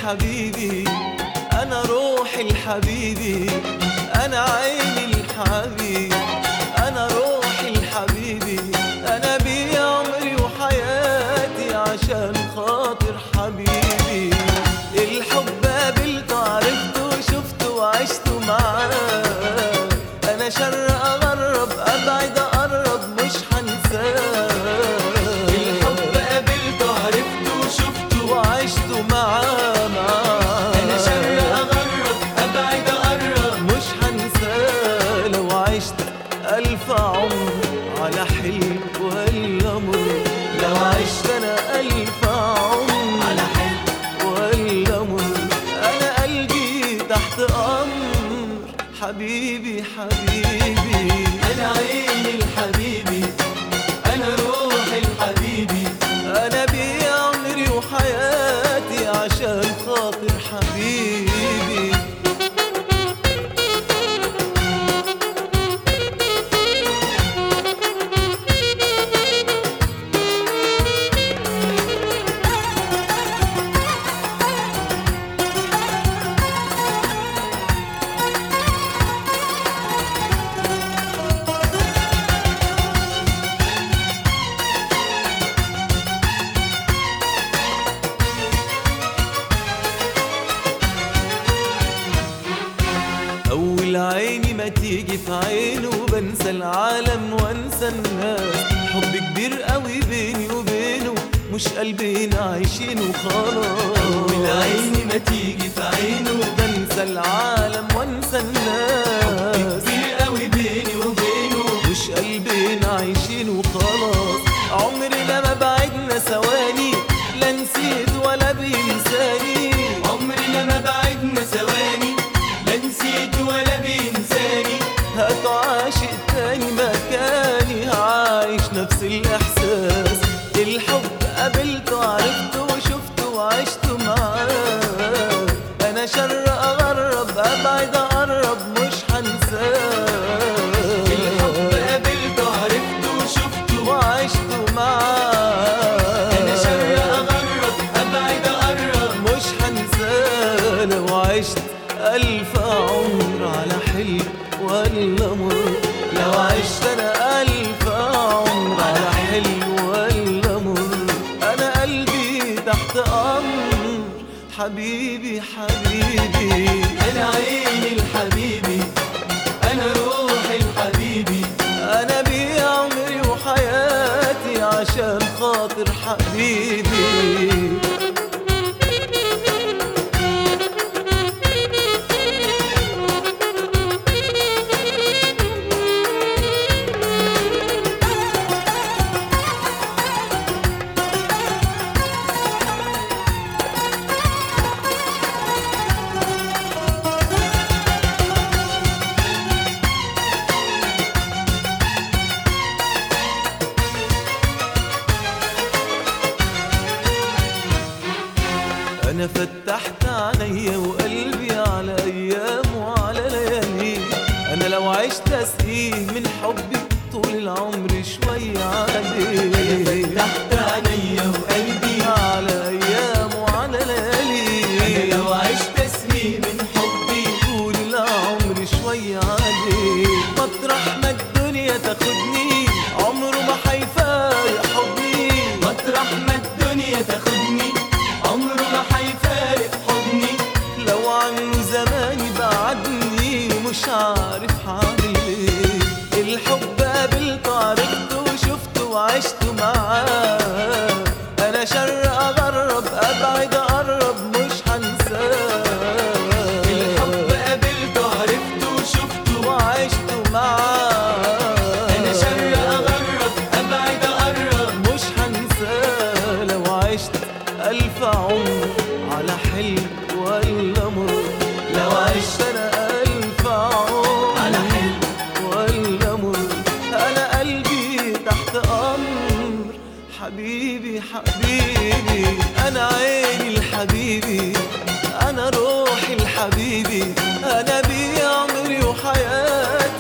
الحبيبي انا روحي الحبيبي انا عيني الحبيبي انا روحي الحبيبي انا بيه عمري وحياتي عشان خاطر حبيبي الحب قابلته عرفته شفته وعشته معاه انا شر اغرب ابعد اقرب مش هنساه الحب قابلته عرفته شفته وعشته معاه معاه أنا شر أغرب أبعد أقرب مش هنساه لو عشت ألف عمر على حلم ولا مر لو عشت أنا ألف عمر على حلم ولا مر أنا قلبي تحت أمر حبيبي حبيبي أنا عيني الحبيبي أنا روحي الحبيبي أنا بيه عمري وحياتي عشان خاطر حبيبي أول عيني ما تيجي في عينه بنسى العالم وانسى الناس حب كبير قوي بيني وبينه مش قلبنا عايشين وخلاص والعين ما تيجي في عينه بنسى العالم وانسى الناس كتير قوي بيني وبينه مش قلبنا عايشين وخلاص عمرنا ما بعدنا ثواني لا نسيت ولا بينساني عمرنا ما بعدنا ثواني لا نسيت ولا بينساني هاتوا عاشق تاني مكاني عايش نفس الإحساس الحب قابلته عرفته وشفته وعشته معاه أنا شر أغرب أبعد أقرب مش هنساه الحب قابلته عرفته وشفته وعشته معاه أنا شر أغرب أبعد أقرب مش هنساه لو عشت ألف عمر على حلم ولا مر لو عشت أنا ألف عمر على حلم ولا مر أنا قلبي تحت أمر حبيبي حبيبي أنا عيني الحبيبي أنا روحي الحبيبي أنا بيه عمري وحياتي عشان خاطر حبيبي انا فتحت عينيا وقلبي على ايام وعلى ليالي انا لو عشت اسقيه من حبي طول العمر شوية عليه تحت عينيا وقلبي على ايام وعلى أنا ليالي لو عشت اسمي من حبي طول العمر شوية عليه مطرح ما الدنيا تاخدني عمره ما هيفارق حضني مطرح ما الدنيا تاخدني عمره ما هيفارق حضني لو عنه زماني بعدني مش عارف هعمل ايه الحب قابلته عرفته وشفته وعشته معاه انا شر اغرب ابعد اقرب مش هنساه الحب قابلته عرفته وشفته وعشته معاه أنا شر أغرب أبعد أقرب مش هنساه لو عشت ألف عمر على حلم ولا مر لو عشت أنا ألف عمر على حلم ولا مر أنا قلبي تحت أمر حبيبي حبيبي أنا عيني الحبيبي أنا روحي الحبيبي أنا بيه عمري وحياتي